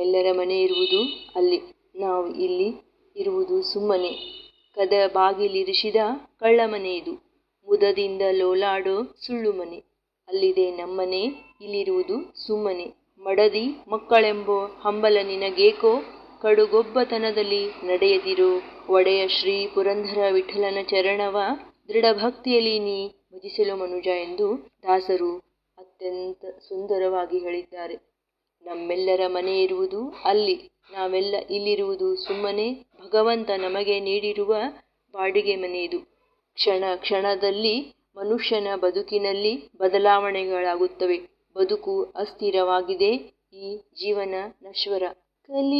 ನಮ್ಮೆಲ್ಲರ ಮನೆ ಇರುವುದು ಅಲ್ಲಿ ನಾವು ಇಲ್ಲಿ ಇರುವುದು ಸುಮ್ಮನೆ ಕದ ಬಾಗಿಲಿರಿಸಿದ ಕಳ್ಳ ಮನೆ ಇದು ಮುದದಿಂದ ಲೋಲಾಡೋ ಸುಳ್ಳು ಮನೆ ಅಲ್ಲಿದೆ ನಮ್ಮನೆ ಇಲ್ಲಿರುವುದು ಸುಮ್ಮನೆ ಮಡದಿ ಮಕ್ಕಳೆಂಬೋ ಹಂಬಲ ನಿನಗೇಕೋ ಕಡುಗೊಬ್ಬತನದಲ್ಲಿ ನಡೆಯದಿರೋ ಒಡೆಯ ಶ್ರೀ ಪುರಂದರ ವಿಠಲನ ಚರಣವ ದೃಢಭಕ್ತಿಯಲ್ಲಿ ನೀ ಭಜಿಸಲು ಮನುಜ ಎಂದು ದಾಸರು ಅತ್ಯಂತ ಸುಂದರವಾಗಿ ಹೇಳಿದ್ದಾರೆ ನಮ್ಮೆಲ್ಲರ ಮನೆ ಇರುವುದು ಅಲ್ಲಿ ನಾವೆಲ್ಲ ಇಲ್ಲಿರುವುದು ಸುಮ್ಮನೆ ಭಗವಂತ ನಮಗೆ ನೀಡಿರುವ ಬಾಡಿಗೆ ಮನೆ ಇದು ಕ್ಷಣ ಕ್ಷಣದಲ್ಲಿ ಮನುಷ್ಯನ ಬದುಕಿನಲ್ಲಿ ಬದಲಾವಣೆಗಳಾಗುತ್ತವೆ ಬದುಕು ಅಸ್ಥಿರವಾಗಿದೆ ಈ ಜೀವನ ನಶ್ವರ ಕಲಿ